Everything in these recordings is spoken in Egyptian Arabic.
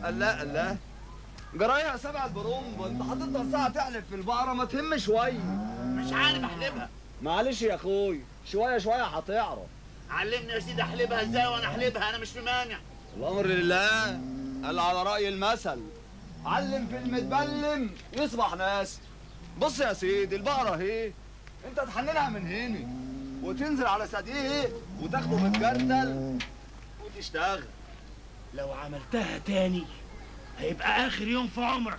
لا لا جرايها سبع البرومب انت حاططها ساعة تحلف في البقرة ما تهم شوية مش عارف احلبها معلش يا اخوي شوية شوية هتعرف علمني يا سيدي احلبها ازاي وانا احلبها انا مش في مانع الامر لله قال على رأي المثل علم في المتبلم يصبح ناس بص يا سيدي البقرة اهي انت تحننها من هنا وتنزل على ثديه وتاخده من الجردل وتشتغل لو عملتها تاني هيبقى اخر يوم في عمرك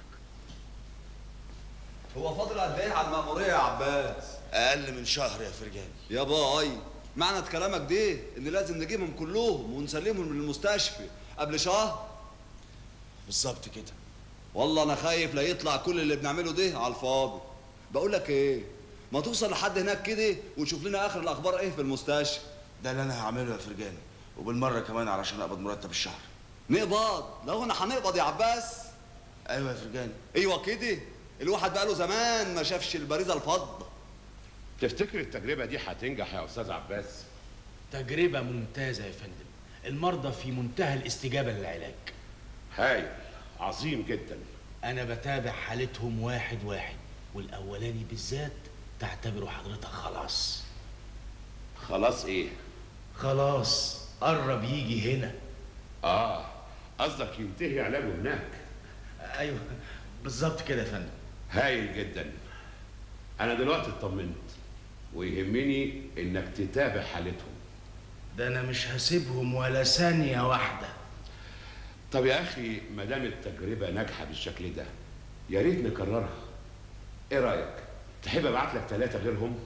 هو فاضل قد ايه على المأمورية يا عباس؟ اقل من شهر يا فرجاني يا باي معنى كلامك ده ان لازم نجيبهم كلهم ونسلمهم للمستشفى قبل شهر بالظبط كده والله انا خايف لا يطلع كل اللي بنعمله ده على الفاضي بقول لك ايه ما توصل لحد هناك كده وتشوف لنا اخر الاخبار ايه في المستشفى ده اللي انا هعمله يا فرجاني وبالمره كمان علشان اقبض مرتب الشهر نقبض لو انا هنقبض يا عباس ايوه يا فرجاني ايوه كده الواحد بقاله زمان ما شافش البريزه الفضه تفتكر التجربة دي هتنجح يا أستاذ عباس؟ تجربة ممتازة يا فندم المرضى في منتهى الاستجابة للعلاج هايل عظيم جدا أنا بتابع حالتهم واحد واحد والأولاني بالذات تعتبره حضرتك خلاص خلاص إيه؟ خلاص قرب يجي هنا آه قصدك ينتهي علاجه هناك أيوه بالظبط كده يا فندم هايل جدا أنا دلوقتي اطمنت ويهمني إنك تتابع حالتهم ده أنا مش هسيبهم ولا ثانية واحدة طب يا أخي ما دام التجربة ناجحة بالشكل ده يا ريت نكررها إيه رأيك؟ تحب أبعت لك ثلاثة غيرهم؟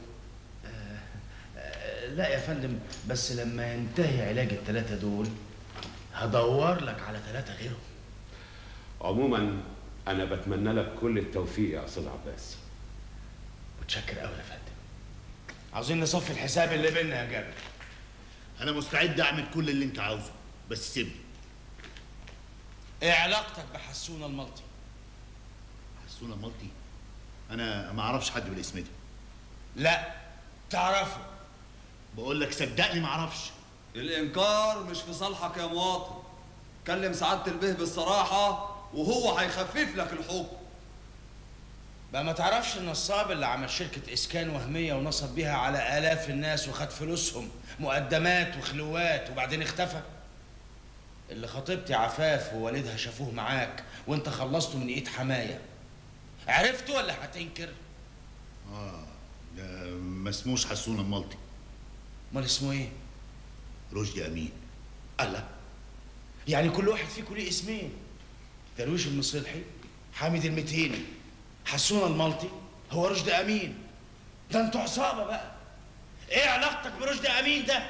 آه، لا يا فندم بس لما ينتهي علاج الثلاثة دول هدور لك على ثلاثة غيرهم عموما أنا بتمنى لك كل التوفيق يا أستاذ عباس متشكر قوي يا فندم عاوزين نصفي الحساب اللي بينا يا جابر انا مستعد اعمل كل اللي انت عاوزه بس سيبني ايه علاقتك بحسون الملطي حسونا مالتي انا ما اعرفش حد بالاسم ده لا تعرفه بقول لك صدقني ما اعرفش الانكار مش في صالحك يا مواطن كلم سعاده البيه بالصراحه وهو هيخفف لك الحكم بقى ما تعرفش النصاب اللي عمل شركة إسكان وهمية ونصب بيها على آلاف الناس وخد فلوسهم مقدمات وخلوات وبعدين اختفى اللي خطيبتي عفاف ووالدها شافوه معاك وانت خلصته من ايد حماية عرفته ولا هتنكر؟ اه ده ما اسموش حسون المالتي امال اسمه ايه؟ رشدي امين الله يعني كل واحد فيكم ليه اسمين درويش المصلحي حامد المتيني حسون المالطي هو رشدي امين ده انتوا عصابه بقى ايه علاقتك برشدي امين ده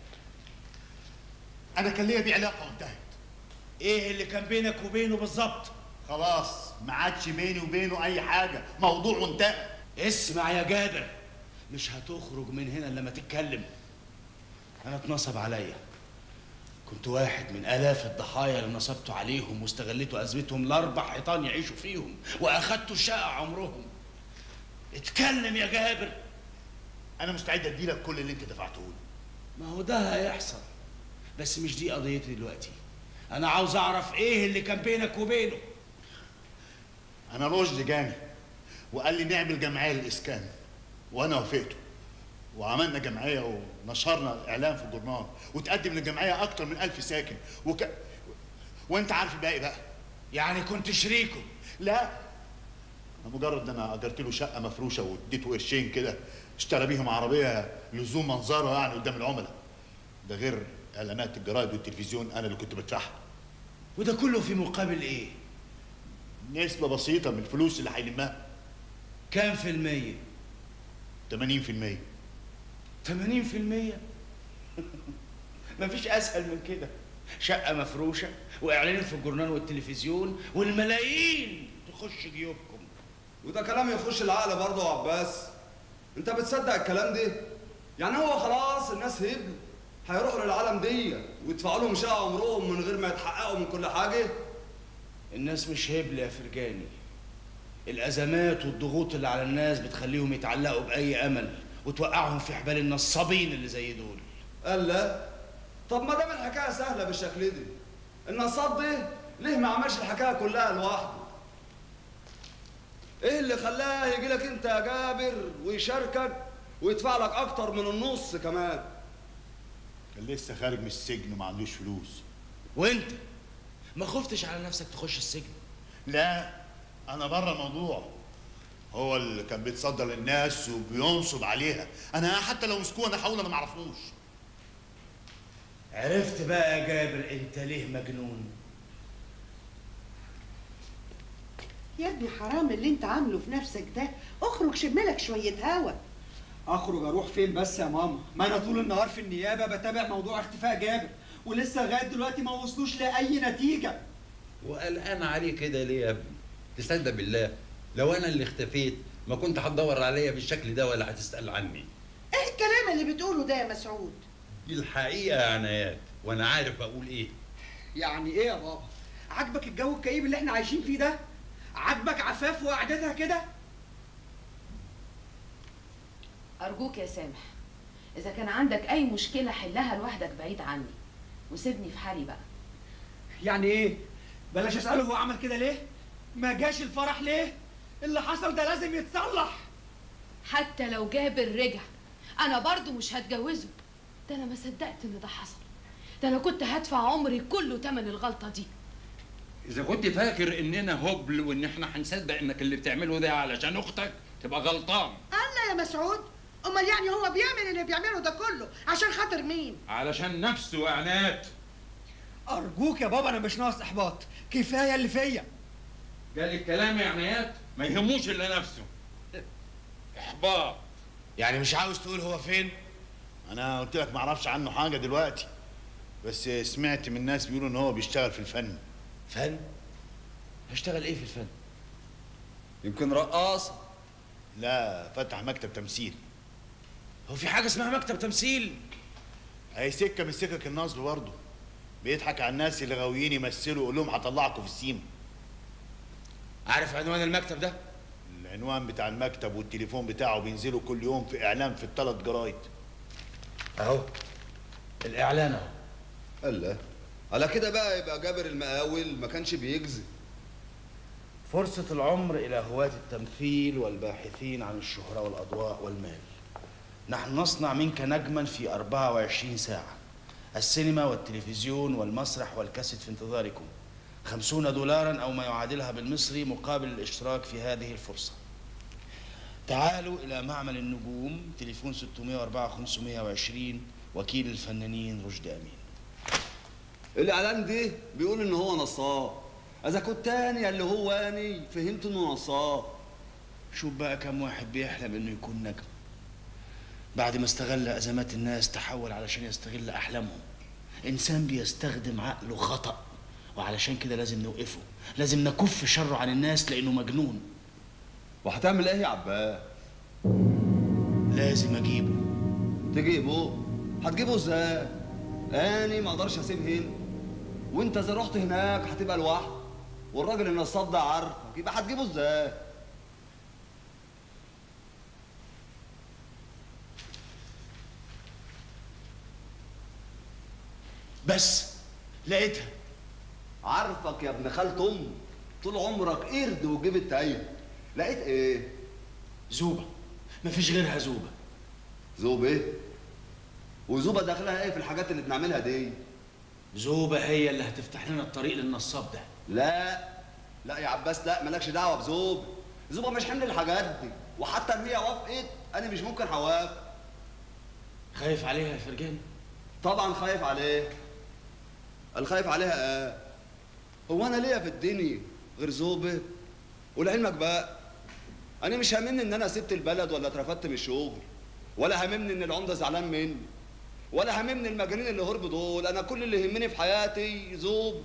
انا كان ليا بيه علاقه وانتهت ايه اللي كان بينك وبينه بالظبط خلاص ما عادش بيني وبينه اي حاجه موضوع وانتهى اسمع يا جابر مش هتخرج من هنا الا لما تتكلم انا اتنصب عليا كنت واحد من الاف الضحايا اللي نصبت عليهم واستغليتوا ازمتهم لاربع حيطان يعيشوا فيهم واخدتوا شقه عمرهم اتكلم يا جابر انا مستعد اديلك كل اللي انت دفعته لي ما هو ده هيحصل بس مش دي قضيتي دلوقتي انا عاوز اعرف ايه اللي كان بينك وبينه انا رشدي جاني وقال لي نعمل جمعيه للاسكان وانا وافقته وعملنا جمعيه ونشرنا الاعلان في الجورنال وتقدم للجمعيه اكتر من ألف ساكن وك... وانت عارف الباقي بقى يعني كنت شريكه لا انا مجرد ان انا اجرت له شقه مفروشه واديته قرشين كده اشترى بيهم عربيه لزوم منظره يعني قدام العملاء ده غير اعلانات الجرايد والتلفزيون انا اللي كنت بدفعها وده كله في مقابل ايه نسبه بسيطه من الفلوس اللي هيلمها كام في المية 80% 80% مفيش اسهل من كده شقه مفروشه واعلان في الجورنال والتلفزيون والملايين تخش جيوبكم وده كلام يخش العقل برضه يا عباس انت بتصدق الكلام ده يعني هو خلاص الناس هبل هيروحوا للعالم دي ويدفعوا لهم شقه عمرهم من غير ما يتحققوا من كل حاجه الناس مش هبل يا فرجاني الازمات والضغوط اللي على الناس بتخليهم يتعلقوا باي امل وتوقعهم في حبال النصابين اللي زي دول قال لا طب ما دام الحكايه سهله بالشكل ده النصاب ده ليه ما عملش الحكايه كلها لوحده ايه اللي خلاه يجي لك انت يا جابر ويشاركك ويدفع لك اكتر من النص كمان كان لسه خارج من السجن وما عندوش فلوس وانت ما خفتش على نفسك تخش السجن لا انا بره الموضوع هو اللي كان بيتصدر للناس وبينصب عليها انا حتى لو مسكوه انا هقول انا ما اعرفوش عرفت بقى يا جابر انت ليه مجنون يا ابني حرام اللي انت عامله في نفسك ده اخرج شملك شوية هوا اخرج اروح فين بس يا ماما ما انا طول النهار في النيابه بتابع موضوع اختفاء جابر ولسه لغايه دلوقتي ما وصلوش لاي نتيجه وقلقان عليه كده ليه يا ابني تصدق بالله لو انا اللي اختفيت ما كنت هتدور عليا بالشكل ده ولا هتسال عني ايه الكلام اللي بتقوله ده يا مسعود دي الحقيقه يا عنايات وانا عارف اقول ايه يعني ايه يا بابا عاجبك الجو الكئيب اللي احنا عايشين فيه ده عاجبك عفاف وقعدتها كده أرجوك يا سامح إذا كان عندك أي مشكلة حلها لوحدك بعيد عني وسيبني في حالي بقى يعني ايه بلاش اساله هو عمل كده ليه ما جاش الفرح ليه اللي حصل ده لازم يتصلح حتى لو جابر رجع أنا برضو مش هتجوزه ده أنا ما صدقت إن ده حصل ده أنا كنت هدفع عمري كله تمن الغلطة دي اذا كنت فاكر اننا هبل وان احنا هنصدق انك اللي بتعمله ده علشان اختك تبقى غلطان الله يا مسعود امال يعني هو بيعمل اللي بيعمله ده كله عشان خاطر مين علشان نفسه يا عناد ارجوك يا بابا انا مش ناقص احباط كفايه اللي فيا قال الكلام يا عنايات ما يهموش الا نفسه احباط يعني مش عاوز تقول هو فين انا قلت لك ما اعرفش عنه حاجه دلوقتي بس سمعت من الناس بيقولوا ان هو بيشتغل في الفن فن هشتغل ايه في الفن يمكن رقاصه لا فتح مكتب تمثيل هو في حاجه اسمها مكتب تمثيل هي سكه من سكك النصب برضه بيضحك على الناس اللي غاويين يمثلوا يقول لهم هطلعكم في السيما عارف عنوان المكتب ده العنوان بتاع المكتب والتليفون بتاعه بينزلوا كل يوم في اعلان في الثلاث جرايد اهو الاعلان اهو الله على كده بقى يبقى جابر المقاول ما كانش بيجزي فرصة العمر إلى هواة التمثيل والباحثين عن الشهرة والأضواء والمال نحن نصنع منك نجما في 24 ساعة السينما والتلفزيون والمسرح والكاسيت في انتظاركم خمسون دولارا أو ما يعادلها بالمصري مقابل الاشتراك في هذه الفرصة تعالوا إلى معمل النجوم تليفون 604 520 وكيل الفنانين رشدي أمين الاعلان ده بيقول ان هو نصاب اذا كنت تاني اللي هو اني فهمت انه نصاب شوف بقى كم واحد بيحلم انه يكون نجم بعد ما استغل ازمات الناس تحول علشان يستغل احلامهم انسان بيستخدم عقله خطا وعلشان كده لازم نوقفه لازم نكف شره عن الناس لانه مجنون وهتعمل ايه يا عباس لازم اجيبه تجيبه هتجيبه ازاي اني ما اقدرش اسيب هنا وانت اذا رحت هناك هتبقى لوحدك والراجل النصاب ده عارفك يبقى هتجيبه ازاي بس لقيتها عارفك يا ابن خالة امي طول عمرك قرد وجبت تايه لقيت ايه زوبه مفيش غيرها زوبه زوب ايه وزوبه داخلها ايه في الحاجات اللي بنعملها دي زوبه هي اللي هتفتح لنا الطريق للنصاب ده لا لا يا عباس لا مالكش دعوه بزوب زوبه مش حمل الحاجات دي وحتى ان هي وافقت انا مش ممكن هوافق خايف عليها يا فرجاني طبعا خايف عليه الخايف عليها ايه هو انا ليا في الدنيا غير زوبه ولعلمك بقى انا مش هاممني ان انا سبت البلد ولا اترفدت من الشغل ولا هاممني ان العمده زعلان مني ولا هاممني المجانين اللي هربوا دول انا كل اللي يهمني في حياتي زوب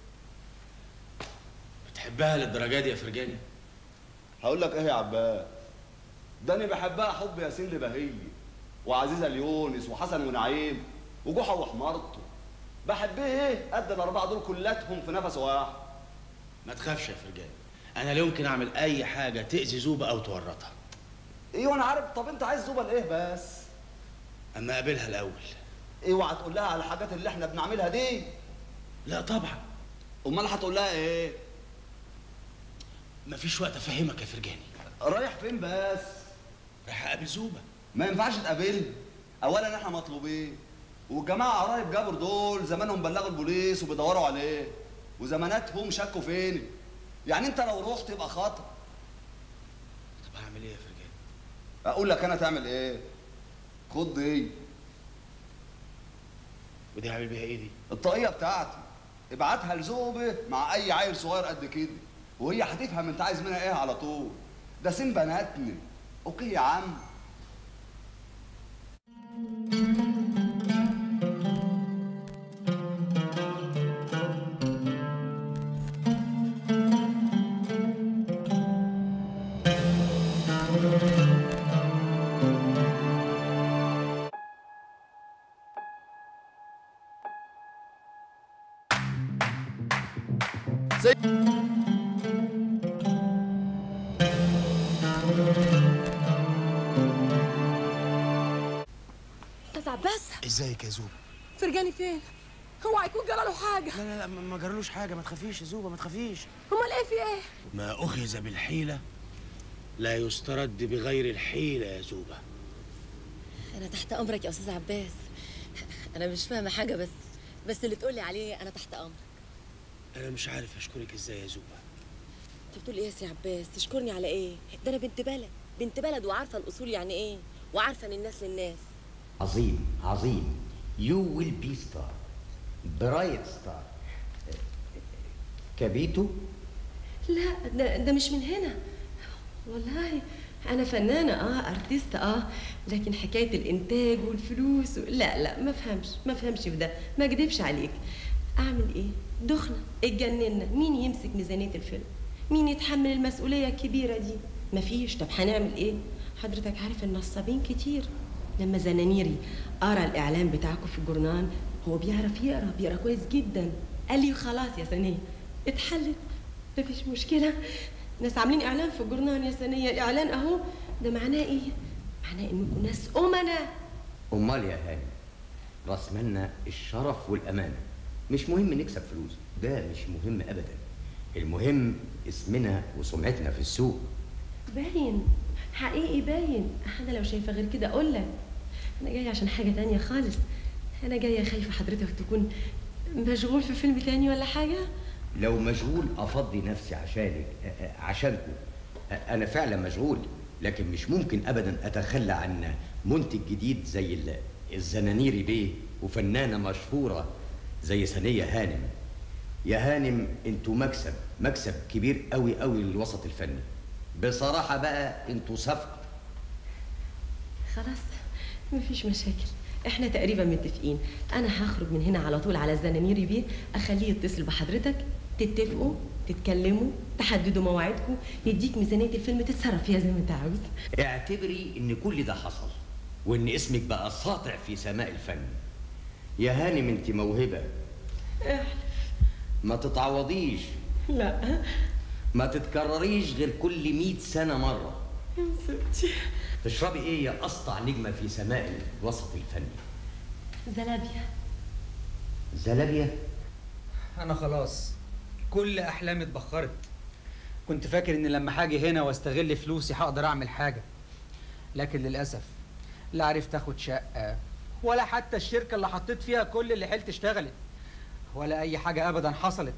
بتحبها للدرجه دي يا فرجاني هقول لك ايه يا عباس ده انا بحبها حب ياسين لبهية وعزيزه اليونس وحسن ونعيم وجحا وحمارته بحب ايه قد الاربعه دول كلاتهم في نفس واحد ما تخافش يا فرجاني انا لا يمكن اعمل اي حاجه تاذي زوبه او تورطها ايوه انا عارف طب انت عايز زوبه لايه بس اما اقابلها الاول اوعى تقول لها على الحاجات اللي احنا بنعملها دي لا طبعا امال هتقول لها ايه مفيش وقت افهمك يا فرجاني رايح فين بس راح اقابل زوبه ما ينفعش تقابلني اولا احنا مطلوبين والجماعه قرايب جابر دول زمانهم بلغوا البوليس وبيدوروا عليه وزماناتهم شكوا فين يعني انت لو رحت يبقى خطر طب هعمل ايه يا فرجاني اقول لك انا تعمل ايه خد دي ودي هعمل بيها ايه دي الطاقيه بتاعتي ابعتها لزوبه مع اي عيل صغير قد كده وهي هتفهم انت عايز منها ايه على طول ده سين بناتنا اوكي يا عم استاذ عباس ازيك يا زوبه فرجاني فين هو هيكون جرى له حاجه لا لا لا ما ما جرالوش حاجه ما تخافيش يا زوبه ما تخافيش امال ايه في ايه ما اخذ بالحيله لا يسترد بغير الحيله يا زوبه انا تحت امرك يا استاذ عباس انا مش فاهمه حاجه بس بس اللي تقولي عليه انا تحت امرك انا مش عارف اشكرك ازاي يا زوبه انت بتقول ايه يا سي عباس تشكرني على ايه ده انا بنت بلد بنت بلد وعارفه الاصول يعني ايه وعارفه ان الناس للناس عظيم عظيم يو ويل بي ستار برايت ستار كابيتو لا ده, ده مش من هنا والله انا فنانه اه ارتست اه لكن حكايه الانتاج والفلوس و... لا لا ما فهمش ما فهمش في ده ما اكدبش عليك اعمل ايه دخنه اتجننا مين يمسك ميزانيه الفيلم مين يتحمل المسؤوليه الكبيره دي مفيش طب هنعمل ايه حضرتك عارف النصابين كتير لما زنانيري قرا الاعلان بتاعكم في الجورنال هو بيعرف يقرا بيقرا كويس جدا قال لي خلاص يا سنيه اتحلت مفيش مشكله ناس عاملين اعلان في الجورنال يا سنيه الاعلان اهو ده معناه ايه معناه انكم ناس امنا امال يا هاني راس مالنا الشرف والامانه مش مهم نكسب فلوس ده مش مهم ابدا المهم اسمنا وسمعتنا في السوق باين حقيقي باين انا لو شايفه غير كده اقول لك انا جايه عشان حاجه تانية خالص انا جايه خايفه حضرتك تكون مشغول في فيلم تاني ولا حاجه لو مشغول افضي نفسي عشانك أ- أ- عشانكم أ- انا فعلا مشغول لكن مش ممكن ابدا اتخلى عن منتج جديد زي ال- الزنانيري بيه وفنانه مشهوره زي ثانيه هانم يا هانم انتوا مكسب مكسب كبير قوي قوي للوسط الفني بصراحه بقى انتوا صفقه خلاص مفيش مشاكل احنا تقريبا متفقين انا هخرج من هنا على طول على الزنانيري بيه اخليه يتصل بحضرتك تتفقوا تتكلموا تحددوا مواعيدكم يديك ميزانيه الفيلم تتصرف فيها زي ما انت عاوز اعتبري ان كل ده حصل وان اسمك بقى ساطع في سماء الفن يا هانم انت موهبه ما تتعوضيش لا ما تتكرريش غير كل مئة سنة مرة يا مسبتي تشربي ايه يا اسطع نجمة في سماء الوسط الفني زلابيا زلابيا انا خلاص كل احلامي اتبخرت كنت فاكر ان لما هاجي هنا واستغل فلوسي هقدر اعمل حاجه لكن للاسف لا عرفت اخد شقه ولا حتى الشركه اللي حطيت فيها كل اللي حيلت اشتغلت ولا اي حاجه ابدا حصلت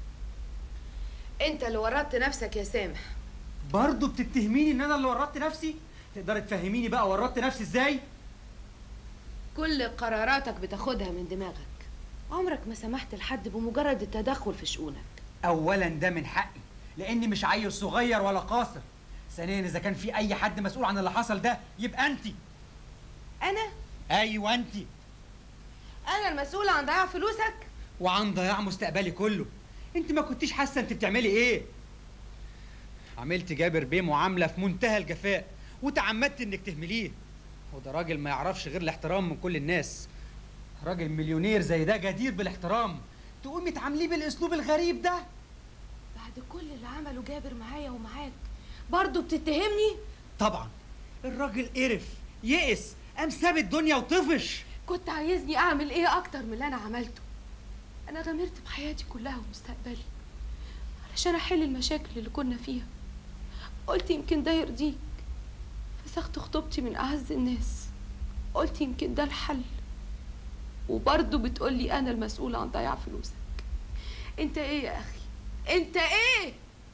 انت اللي ورطت نفسك يا سامح برضه بتتهميني ان انا اللي ورطت نفسي تقدري تفهميني بقى ورطت نفسي ازاي كل قراراتك بتاخدها من دماغك عمرك ما سمحت لحد بمجرد التدخل في شؤونك اولا ده من حقي لاني مش عيل صغير ولا قاصر ثانيا اذا كان في اي حد مسؤول عن اللي حصل ده يبقى انت انا ايوه انت انا المسؤولة عن ضياع فلوسك وعن ضياع مستقبلي كله انت ما كنتيش حاسه انت بتعملي ايه عملت جابر بيه معامله في منتهى الجفاء وتعمدت انك تهمليه وده راجل ما يعرفش غير الاحترام من كل الناس راجل مليونير زي ده جدير بالاحترام تقومي تعامليه بالاسلوب الغريب ده بعد كل اللي عمله جابر معايا ومعاك برضه بتتهمني طبعا الراجل قرف يئس قام ساب الدنيا وطفش كنت عايزني اعمل ايه اكتر من اللي انا عملته انا غامرت بحياتي كلها ومستقبلي علشان احل المشاكل اللي كنا فيها قلت يمكن ده يرضيك فسخت خطوبتي من اعز الناس قلت يمكن ده الحل وبرضه بتقولي انا المسؤولة عن ضياع فلوسك انت ايه يا اخي انت ايه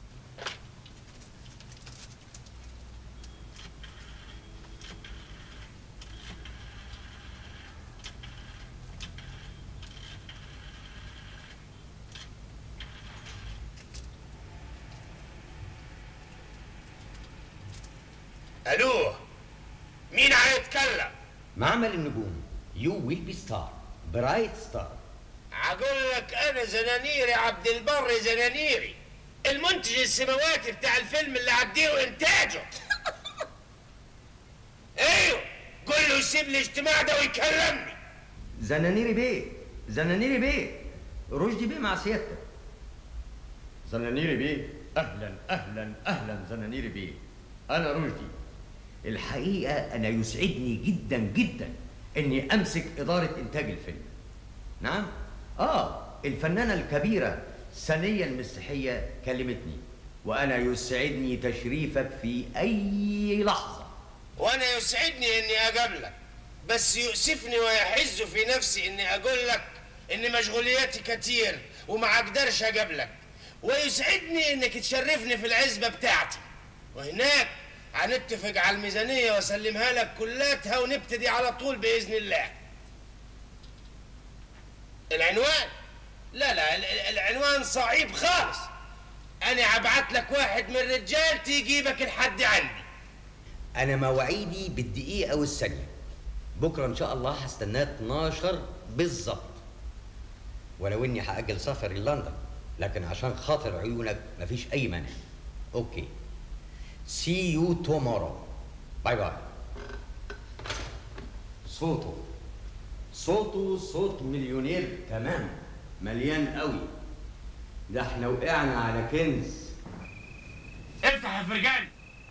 الو مين هيتكلم معمل النجوم يو ويل بي ستار برايت ستار اقول لك انا زنانيري عبد البر زنانيري المنتج السماواتي بتاع الفيلم اللي عديه انتاجه ايوه قول له يسيب الاجتماع ده ويكلمني زنانيري بيه زنانيري بيه رشدي بيه مع سيادتك زنانيري بيه اهلا اهلا اهلا زنانيري بيه انا رشدي الحقيقه انا يسعدني جدا جدا اني امسك اداره انتاج الفيلم نعم اه الفنانه الكبيره سنيه المسيحيه كلمتني وانا يسعدني تشريفك في اي لحظه وانا يسعدني اني اقابلك بس يؤسفني ويحز في نفسي اني اقول لك ان مشغولياتي كتير وما اقدرش اقابلك ويسعدني انك تشرفني في العزبه بتاعتي وهناك هنتفق على الميزانيه واسلمها لك كلاتها ونبتدي على طول باذن الله العنوان لا لا ال- ال- العنوان صعيب خالص انا هبعت لك واحد من الرجال تجيبك لحد عندي انا مواعيدي بالدقيقه والثانيه بكره ان شاء الله هستناه 12 بالظبط ولو اني هاجل سفري لندن لكن عشان خاطر عيونك مفيش اي مانع اوكي سي يو تومورو باي باي صوته صوته صوت مليونير تمام مليان قوي ده احنا وقعنا على كنز افتح يا فرجاني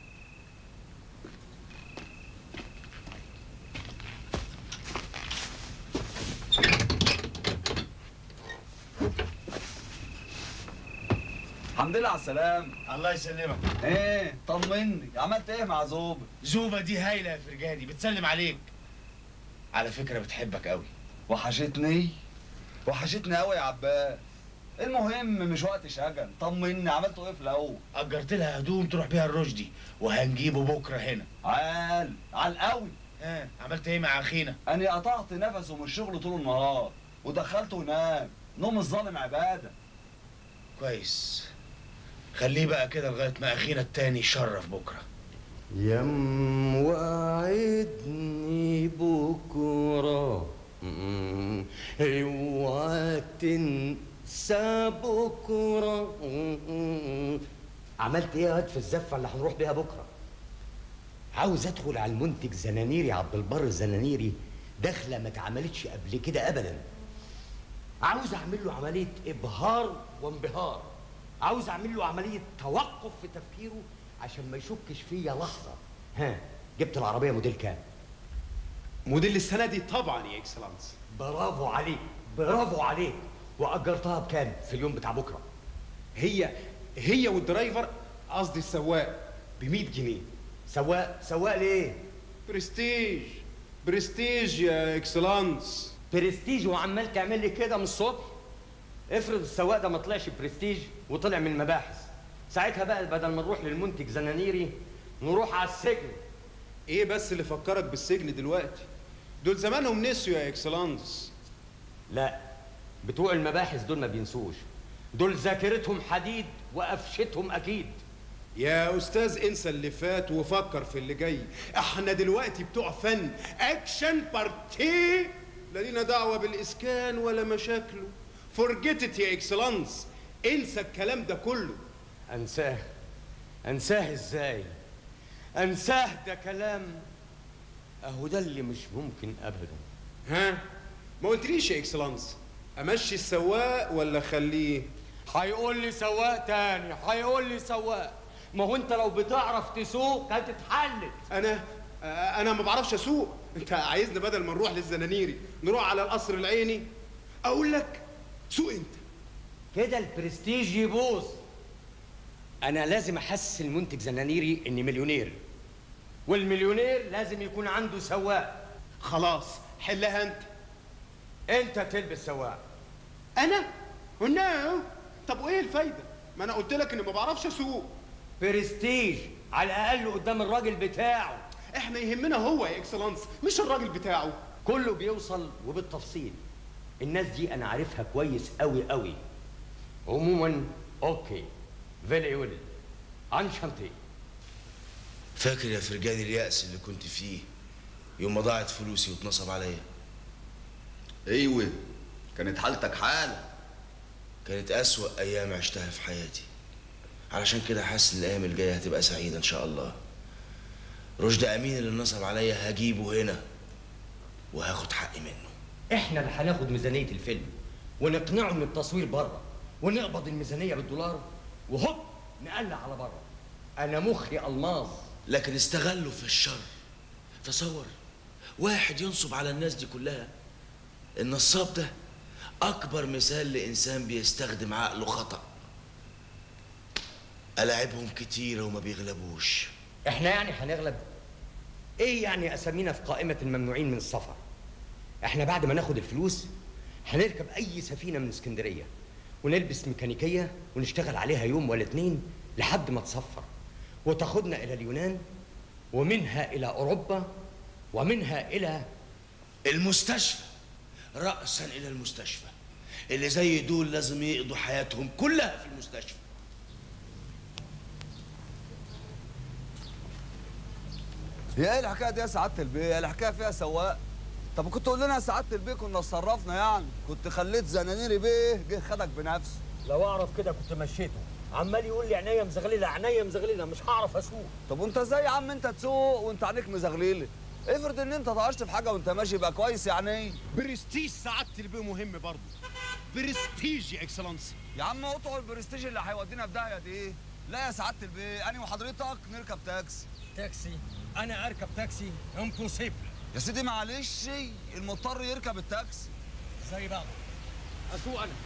الحمد لله على السلامة الله يسلمك ايه طمني عملت ايه مع زوبة زوبة دي هايلة يا فرجاني بتسلم عليك على فكرة بتحبك قوي وحشتني وحشتني قوي يا عباس المهم مش وقت شجن طمني عملتوا ايه في الاول أجرت لها هدوم تروح بيها الرشدي وهنجيبه بكرة هنا عال على القوي ها عملت ايه مع اخينا انا قطعت نفسه من الشغل طول النهار ودخلته ينام نوم الظالم عباده كويس خليه بقى كده لغاية ما اخينا التاني يشرف بكرة يم وعدني بكرة مم. اوعى تنسى بكرة مم. عملت ايه يا واد في الزفة اللي هنروح بيها بكرة؟ عاوز ادخل على المنتج زنانيري عبد البر الزنانيري دخلة ما اتعملتش قبل كده ابدا عاوز اعمل له عملية ابهار وانبهار عاوز اعمل له عملية توقف في تفكيره عشان ما يشكش فيا لحظة ها جبت العربية موديل كام؟ موديل السنة دي طبعا يا اكسلانس برافو عليك برافو عليك واجرتها بكام في اليوم بتاع بكره هي هي والدرايفر قصدي السواق ب 100 جنيه سواق سواق ليه برستيج برستيج يا اكسلانس برستيج وعمال تعمل لي كده من الصبح افرض السواق ده ما طلعش برستيج وطلع من المباحث ساعتها بقى بدل ما نروح للمنتج زنانيري نروح على السجن ايه بس اللي فكرك بالسجن دلوقتي دول زمانهم نسيوا يا اكسلانس لا بتوع المباحث دول ما بينسوش دول ذاكرتهم حديد وقفشتهم اكيد يا استاذ انسى اللي فات وفكر في اللي جاي احنا دلوقتي بتوع فن اكشن بارتي لا لينا دعوه بالاسكان ولا مشاكله فرجتت يا اكسلانس انسى الكلام ده كله انساه انساه ازاي انساه ده كلام اهو ده اللي مش ممكن ابدا ها ما قلتليش يا اكسلانس امشي السواق ولا اخليه هيقول لي سواق تاني هيقول لي سواق ما هو انت لو بتعرف تسوق هتتحلت انا آه، انا ما بعرفش اسوق انت عايزني بدل ما نروح للزنانيري نروح على القصر العيني اقول لك سوق انت كده البرستيج يبوظ انا لازم احسس المنتج زنانيري اني مليونير والمليونير لازم يكون عنده سواق خلاص حلها انت انت تلبس سواق انا نو طب وايه الفايده ما انا قلت لك اني ما بعرفش اسوق برستيج على الاقل قدام الراجل بتاعه احنا يهمنا هو يا اكسلانس مش الراجل بتاعه كله بيوصل وبالتفصيل الناس دي انا عارفها كويس قوي قوي عموما اوكي فيري ويل انشانتي فاكر يا فرجاني اليأس اللي كنت فيه يوم ما ضاعت فلوسي واتنصب عليا ايوه كانت حالتك حالة كانت أسوأ أيام عشتها في حياتي علشان كده حاسس إن الأيام الجاية هتبقى سعيدة إن شاء الله رشدي أمين اللي نصب عليا هجيبه هنا وهاخد حقي منه احنا اللي هناخد ميزانيه الفيلم ونقنعه من التصوير بره ونقبض الميزانيه بالدولار وهوب نقلع على بره انا مخي الماظ لكن استغلوا في الشر تصور واحد ينصب على الناس دي كلها النصاب ده أكبر مثال لإنسان بيستخدم عقله خطأ ألاعبهم كتيرة وما بيغلبوش احنا يعني هنغلب ايه يعني اسامينا في قائمه الممنوعين من السفر احنا بعد ما ناخد الفلوس هنركب اي سفينه من اسكندريه ونلبس ميكانيكيه ونشتغل عليها يوم ولا اتنين لحد ما تصفر وتاخدنا الى اليونان ومنها الى اوروبا ومنها الى المستشفى رأسا إلى المستشفى اللي زي دول لازم يقضوا حياتهم كلها في المستشفى هي ايه الحكايه دي يا سعاده البيه الحكايه فيها سواق طب كنت تقول لنا يا سعاده البيه كنا اتصرفنا يعني كنت خليت زنانيري بيه جه خدك بنفسه لو اعرف كده كنت مشيته عمال يقول لي عينيا مزغلله عينيا مزغلله مش هعرف اسوق طب وانت ازاي يا عم انت تسوق وانت عينيك مزغليله افرض ان انت طقشت في حاجه وانت ماشي يبقى كويس يعني برستيج سعاده البيه مهم برضه برستيج يا اكسلانس يا عم اقطعوا البرستيج اللي هيودينا في داهيه دي لا يا سعاده البيه انا وحضرتك نركب تاكسي تاكسي انا اركب تاكسي امبوسيبل يا سيدي معلش المضطر يركب التاكسي زي بعض اسوق انا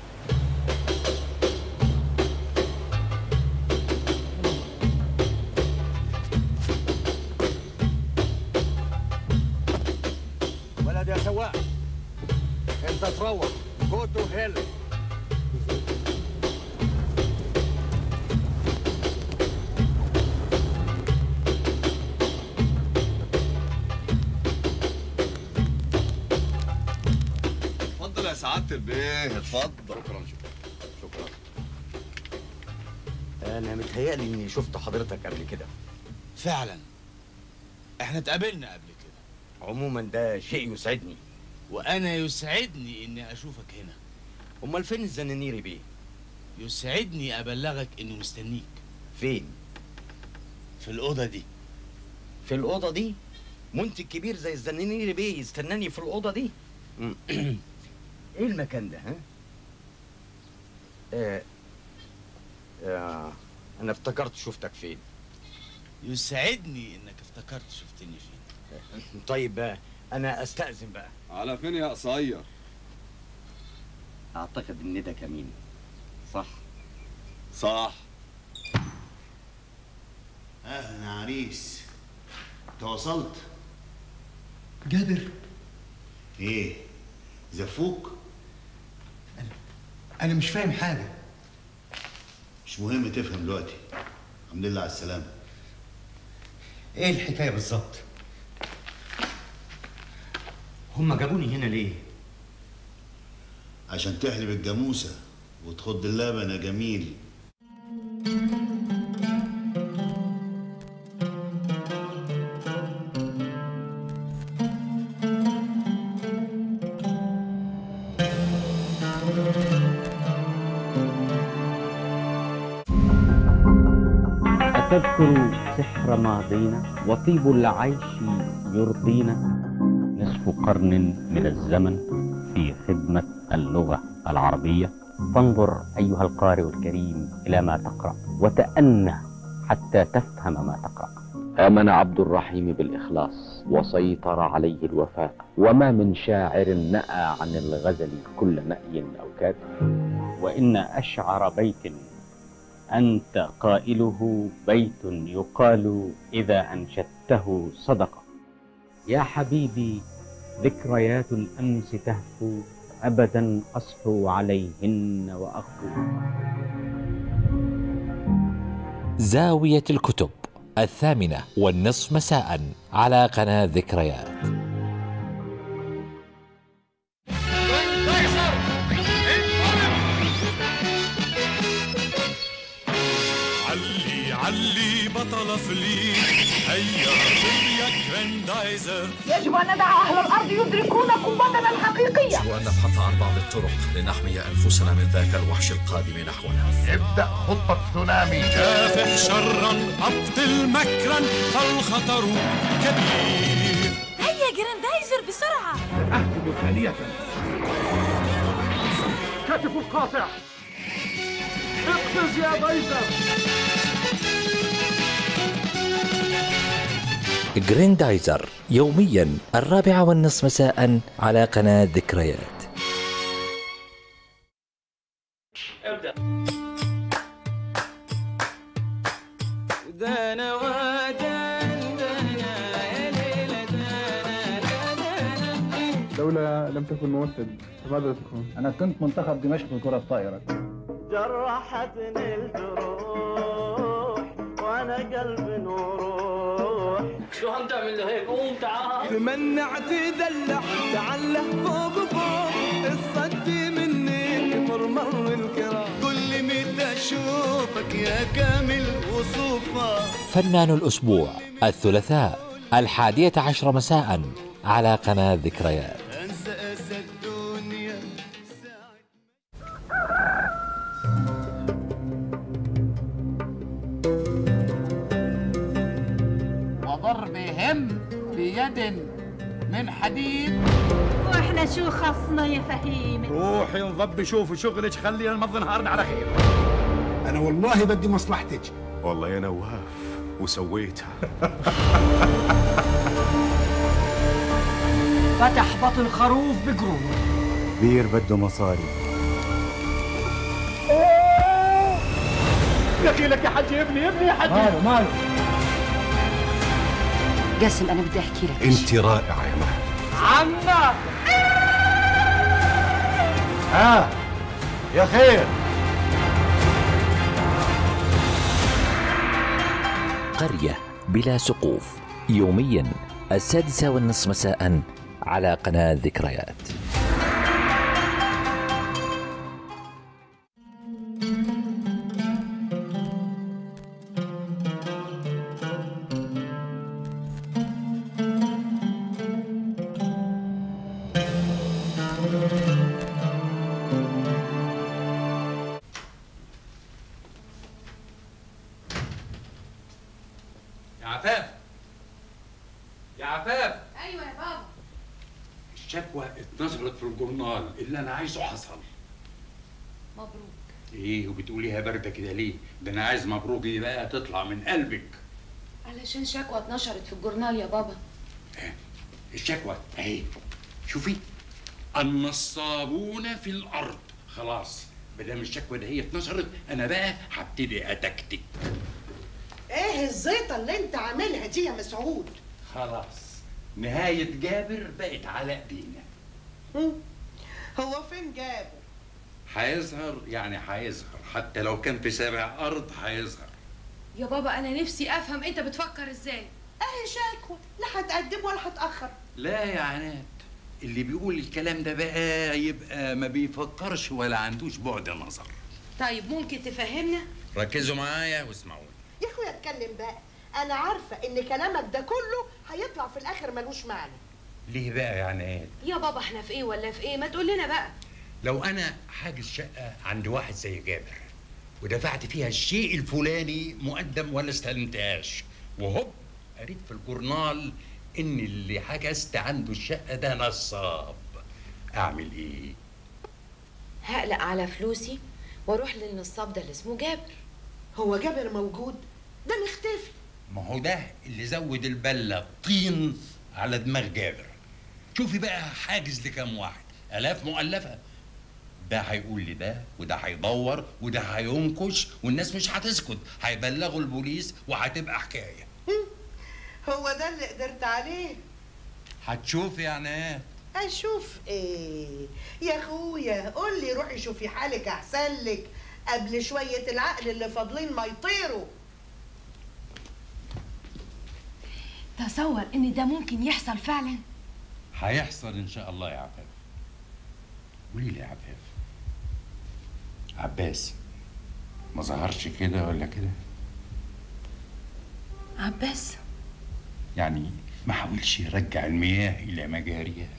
ولد يا سواق انت تروح جو تو هيل اتفضل يا سعاده البيه اتفضل شكرا شكرا شكرا انا متهيألي اني شفت حضرتك قبل كده فعلا احنا اتقابلنا قبل كده عموما ده شيء يسعدني وانا يسعدني اني اشوفك هنا امال فين الزنانيري بيه يسعدني ابلغك انه مستنيك فين في الاوضه دي في الاوضه دي منتج كبير زي الزنانيري بيه يستناني في الاوضه دي مم. ايه المكان ده ها آه. آه. انا افتكرت شفتك فين يسعدني انك افتكرت شفتني فين طيب آه، انا استاذن بقى على فين يا قصير اعتقد ان ده كمين صح صح اهلا يا عريس انت وصلت جابر ايه زفوك انا مش فاهم حاجه مش مهم تفهم دلوقتي الحمد لله على السلامه ايه الحكايه بالظبط هم جابوني هنا ليه عشان تحلب الجاموسه وتخض اللبن يا جميل أتذكر سحر ماضينا وطيب العيش يرضينا نصف قرن من الزمن في خدمة اللغة العربية فانظر أيها القارئ الكريم إلى ما تقرأ وتأنى حتى تفهم ما تقرأ آمن عبد الرحيم بالإخلاص وسيطر عليه الوفاء وما من شاعر نأى عن الغزل كل نأي أو كاد وإن أشعر بيت أنت قائله بيت يقال إذا أنشدته صدقة يا حبيبي ذكريات الأمس تهفو أبدا أصحو عليهن وأخفو زاوية الكتب الثامنة والنصف مساء على قناة ذكريات علي علي بطل فلي هيا يا جراندايزر يجب أن ندع أهل الأرض يدركون قوتنا الحقيقية يجب أن نبحث عن بعض الطرق لنحمي أنفسنا من ذاك الوحش القادم نحونا ابدأ خطة تسونامي كافح شرا أبطل مكرا فالخطر كبير هيا جراندايزر بسرعة أهجم ثانية كتف القاطع اقفز يا دايزر جريندايزر يوميا الرابعة والنصف مساء على قناة ذكريات ابدأ دانا دولة لم تكن ممثل فماذا تكون؟ أنا كنت منتخب دمشق لكرة الطائرة جرحتني الجروح وانا قلبي نروح شو عم تعمل هيك قوم تعال تمنعت دلع تعله فوق فوق الصدي مني كفر مر الكرام قل لي متى اشوفك يا كامل وصوفك فنان الأسبوع الثلاثاء الحادية عشر مساء على قناة ذكريات انسى اسى الدنيا وضربهم بيد من حديد واحنا شو خصنا يا فهيم روحي انضبي شوفي شغلك خلينا نمضي نهارنا على خير انا والله بدي مصلحتك والله يا نواف وسويتها فتح بطن خروف بجروح بير بده مصاري لك لك يا حجي ابني ابني يا حجي ماله ماله قاسم أنا بدي أحكي لك انت رائعة يا مهد عمك ها يا خير قرية بلا سقوف يوميا السادسة والنصف مساء على قناة ذكريات يا عفاف يا عفاف ايوه يا بابا الشكوى اتنشرت في الجورنال اللي انا عايزه حصل مبروك ايه وبتقوليها بارده كده ليه ده انا عايز مبروك دي بقى تطلع من قلبك علشان شكوى اتنشرت في الجورنال يا بابا الشكوى اهي شوفي النصابون في الارض خلاص مادام الشكوى ده هي اتنشرت انا بقى هبتدي اتكتك ايه الزيطه اللي انت عاملها دي يا مسعود خلاص نهايه جابر بقت على ايدينا هو فين جابر هيظهر يعني هيظهر حتى لو كان في سابع ارض هيظهر يا بابا انا نفسي افهم انت بتفكر ازاي اهي شكوى لا هتقدم ولا هتاخر لا يا عناد اللي بيقول الكلام ده بقى يبقى ما بيفكرش ولا عندوش بعد نظر طيب ممكن تفهمنا ركزوا معايا واسمعوني يا اخويا اتكلم بقى انا عارفه ان كلامك ده كله هيطلع في الاخر ملوش معنى ليه بقى يا عناد يا بابا احنا في ايه ولا في ايه ما تقول لنا بقى لو انا حاجز شقه عند واحد زي جابر ودفعت فيها الشيء الفلاني مقدم ولا استلمتهاش وهوب قريت في الجورنال ان اللي حجزت عنده الشقه ده نصاب اعمل ايه هقلق على فلوسي واروح للنصاب ده اللي اسمه جابر هو جابر موجود ده مختفي ما هو ده اللي زود البله طين على دماغ جابر شوفي بقى حاجز لكام واحد الاف مؤلفه ده هيقول لده وده هيدور وده هينكش والناس مش هتسكت هيبلغوا البوليس وهتبقى حكايه هو ده اللي قدرت عليه هتشوفي يا عناد اشوف ايه يا اخويا قول لي روحي شوفي حالك احسن لك قبل شويه العقل اللي فاضلين ما يطيروا تصور ان ده ممكن يحصل فعلا هيحصل ان شاء الله يا عفاف قولي لي يا عفاف عباس ما ظهرش كده ولا كده عباس يعني ما حاولش يرجع المياه الى مجاريها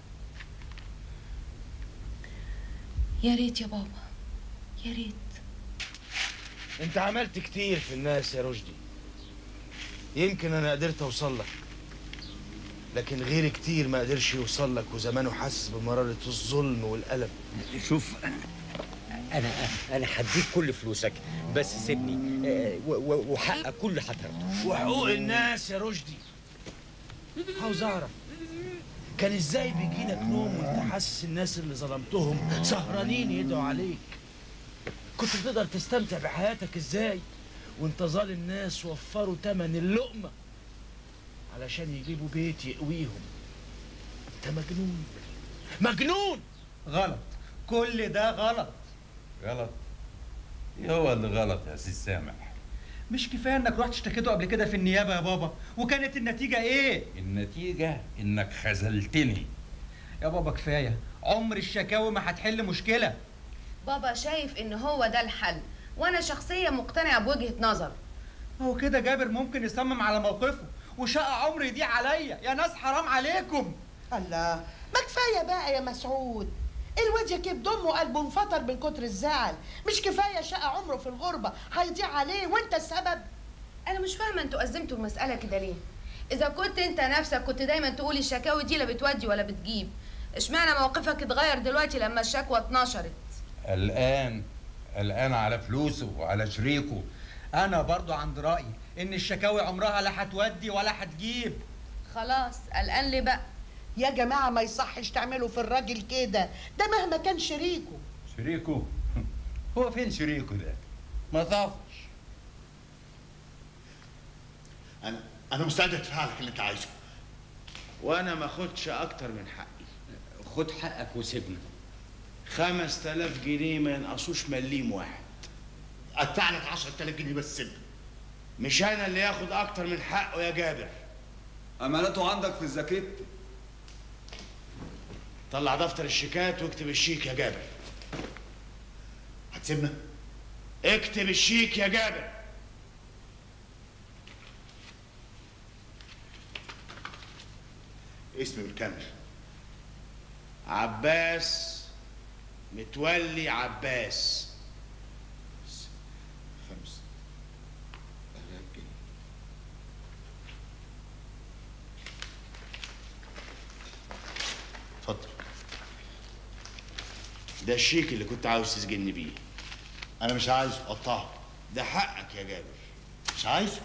يا ريت يا بابا يا ريت انت عملت كتير في الناس يا رشدي يمكن انا قدرت اوصل لك لكن غيري كتير ما قدرش يوصل لك وزمانه حاسس بمرارة الظلم والألم شوف انا انا هديك كل فلوسك بس سيبني آه، و- و- وحقك كله هتاخده وحقوق الناس يا رشدي عاوز اعرف كان ازاي بيجيلك نوم وانت حاسس الناس اللي ظلمتهم سهرانين يدعوا عليك كنت بتقدر تستمتع بحياتك ازاي وانت ظالم ناس وفروا تمن اللقمة علشان يجيبوا بيت يقويهم انت مجنون مجنون غلط كل ده غلط غلط إيه هو اللي غلط يا سي سامح مش كفايه انك رحت اشتكيته قبل كده في النيابه يا بابا وكانت النتيجه ايه النتيجه انك خذلتني يا بابا كفايه عمر الشكاوي ما هتحل مشكله بابا شايف ان هو ده الحل وانا شخصيا مقتنعه بوجهه نظر هو كده جابر ممكن يصمم على موقفه وشقى عمري يضيع عليا يا ناس حرام عليكم الله ما كفايه بقى يا مسعود الواد يكب دمه وقلبه انفطر من كتر الزعل مش كفايه شقى عمره في الغربه هيضيع عليه وانت السبب انا مش فاهمه انتوا قزمتوا المساله كده ليه اذا كنت انت نفسك كنت دايما تقول الشكاوي دي لا بتودي ولا بتجيب اشمعنى موقفك اتغير دلوقتي لما الشكوى اتنشرت الان الان على فلوسه وعلى شريكه انا برضو عند رايي ان الشكاوي عمرها لا هتودي ولا هتجيب خلاص قلقان ليه بقى يا جماعه ما يصحش تعملوا في الراجل كده ده مهما كان شريكه شريكه هو فين شريكه ده ما طافش انا انا مستعد ادفع لك اللي انت عايزه وانا ما اخدش اكتر من حقي خد حقك وسيبنا خمس تلاف جنيه ما ينقصوش مليم واحد ادفع لك 10000 جنيه بس سيبنا مش انا اللي ياخد اكتر من حقه يا جابر امانته عندك في الزكيت طلع دفتر الشيكات واكتب الشيك يا جابر هتسيبنا اكتب الشيك يا جابر اسمي بالكامل عباس متولي عباس خمس آلاف جنيه اتفضل ده الشيك اللي كنت عاوز تسجني بيه انا مش عايزه قطعه ده حقك يا جابر مش عايزه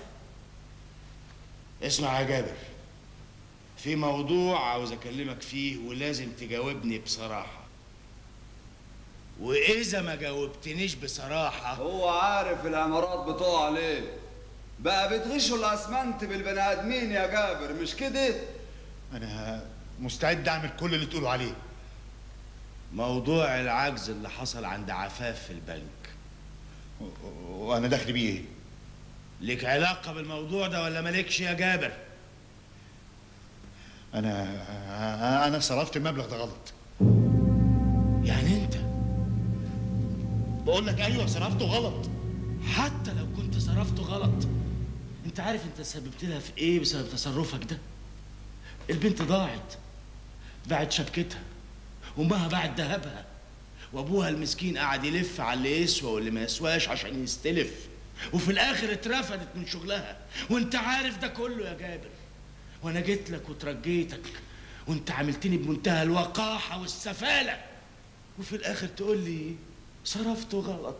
اسمع يا جابر في موضوع عاوز اكلمك فيه ولازم تجاوبني بصراحة واذا ما جاوبتنيش بصراحة هو عارف العمارات بتقع عليه بقى بتغشوا الاسمنت بالبني ادمين يا جابر مش كده انا مستعد اعمل كل اللي تقولوا عليه موضوع العجز اللي حصل عند عفاف في البنك وانا داخل بيه ايه ليك علاقة بالموضوع ده ولا مالكش يا جابر انا انا صرفت المبلغ ده غلط يعني انت بقول لك ايوه صرفته غلط حتى لو كنت صرفته غلط انت عارف انت سببت لها في ايه بسبب تصرفك ده البنت ضاعت باعت شبكتها وامها باعت ذهبها وابوها المسكين قعد يلف على اللي يسوى واللي ما يسواش عشان يستلف وفي الاخر اترفدت من شغلها وانت عارف ده كله يا جابر وانا جيت لك وترجيتك وانت عاملتني بمنتهى الوقاحه والسفاله وفي الاخر تقول لي صرفته غلط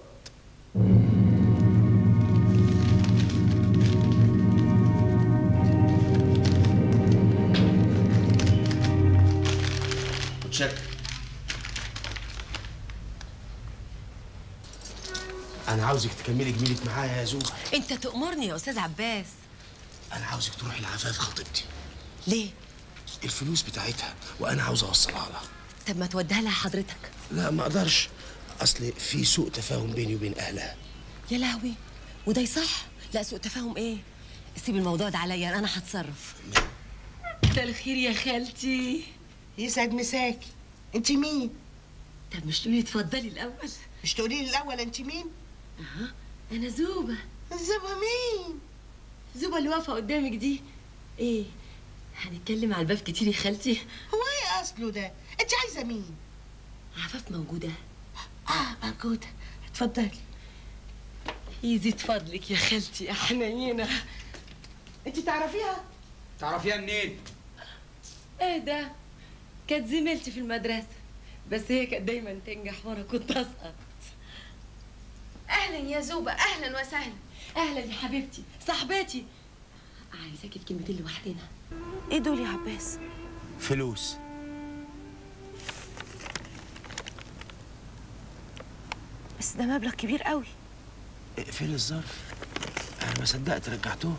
انا عاوزك تكملي جميلك معايا يا زوبه انت تأمرني يا استاذ عباس انا عاوزك تروحي لعفاف خطيبتي ليه الفلوس بتاعتها وانا عاوز اوصلها لها طب ما توديها لها حضرتك لا ما اقدرش اصل في سوء تفاهم بيني وبين اهلها يا لهوي وده يصح لا سوء تفاهم ايه سيب الموضوع ده عليا انا هتصرف ده الخير يا خالتي يسعد مساكي انت مين طب مش تقولي اتفضلي الاول مش تقولي لي الاول انت مين اها انا زوبه زوبه مين زوبه اللي واقفه قدامك دي ايه هنتكلم على الباب كتير يا خالتي هو ايه اصله ده انت عايزه مين عفاف موجوده اه موجوده اتفضلي يزيد فضلك يا خالتي يا حنينه انت تعرفيها تعرفيها منين؟ ايه ده كانت زميلتي في المدرسه بس هي كانت دايما تنجح وانا كنت اسقط اهلا يا زوبه اهلا وسهلا اهلا يا حبيبتي صاحبتي عايزاكي في كلمتين لوحدنا ايه دول يا عباس فلوس بس ده مبلغ كبير قوي اقفلي الظرف انا ما صدقت رجعتوه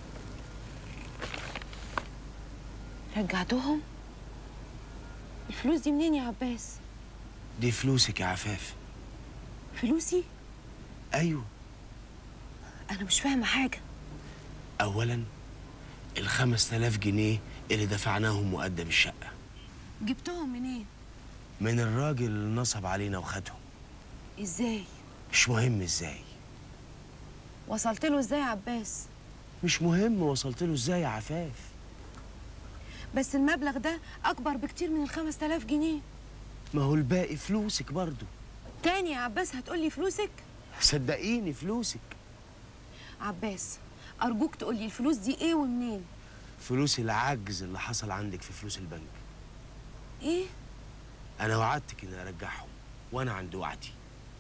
رجعتهم الفلوس دي منين يا عباس دي فلوسك يا عفاف فلوسي ايوه انا مش فاهمه حاجه اولا الخمس تلاف جنيه اللي دفعناهم مقدم الشقه جبتهم منين من الراجل اللي نصب علينا وخدهم ازاي مش مهم ازاي وصلت له ازاي يا عباس مش مهم وصلت له ازاي يا عفاف بس المبلغ ده اكبر بكتير من الخمس تلاف جنيه ما هو الباقي فلوسك برضو تاني يا عباس هتقولي فلوسك صدقيني فلوسك عباس ارجوك تقولي الفلوس دي ايه ومنين فلوس العجز اللي حصل عندك في فلوس البنك ايه انا وعدتك اني ارجعهم وانا عند وعدي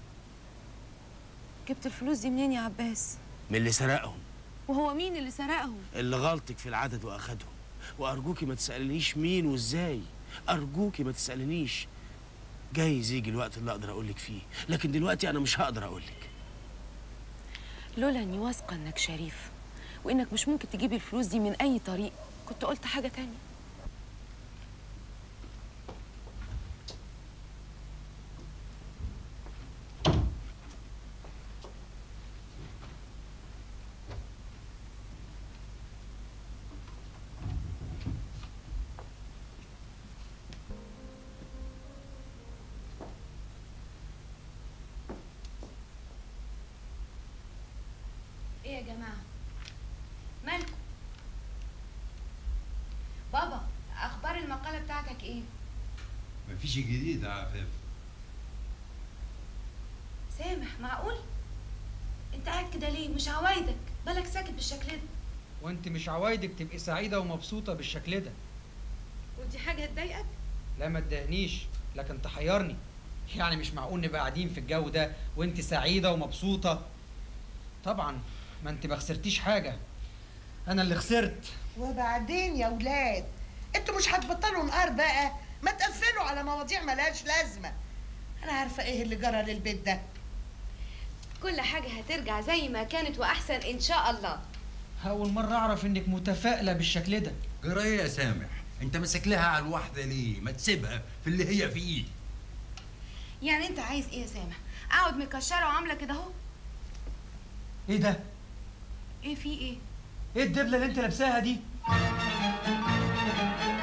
جبت الفلوس دي منين يا عباس من اللي سرقهم وهو مين اللي سرقهم اللي غلطك في العدد واخدهم وارجوكي ما تسالنيش مين وازاي ارجوكي ما تسالنيش جايز يجي الوقت اللي اقدر اقولك فيه لكن دلوقتي انا مش هقدر اقولك لولا اني واثقه انك شريف وانك مش ممكن تجيب الفلوس دي من اي طريق كنت قلت حاجه تانية ايه يا جماعه مالكم بابا اخبار المقاله بتاعتك ايه مفيش جديد يا عفاف سامح معقول انت قاعد كده ليه مش عوايدك بالك ساكت بالشكل ده وانت مش عوايدك تبقي سعيده ومبسوطه بالشكل ده ودي حاجه تضايقك لا ما تضايقنيش لكن تحيرني يعني مش معقول نبقى قاعدين في الجو ده وانت سعيده ومبسوطه طبعا ما انت ما خسرتيش حاجه انا اللي خسرت وبعدين يا ولاد انتوا مش هتبطلوا نقار بقى ما تقفلوا على مواضيع ملهاش لازمه انا عارفه ايه اللي جرى للبيت ده كل حاجه هترجع زي ما كانت واحسن ان شاء الله اول مره اعرف انك متفائله بالشكل ده جرايه يا سامح انت ماسك لها على الواحده ليه ما تسيبها في اللي هي فيه يعني انت عايز ايه يا سامح اقعد مكشره وعامله كده اهو ايه ده ايه في ايه ايه الدبله اللي انت لابساها دي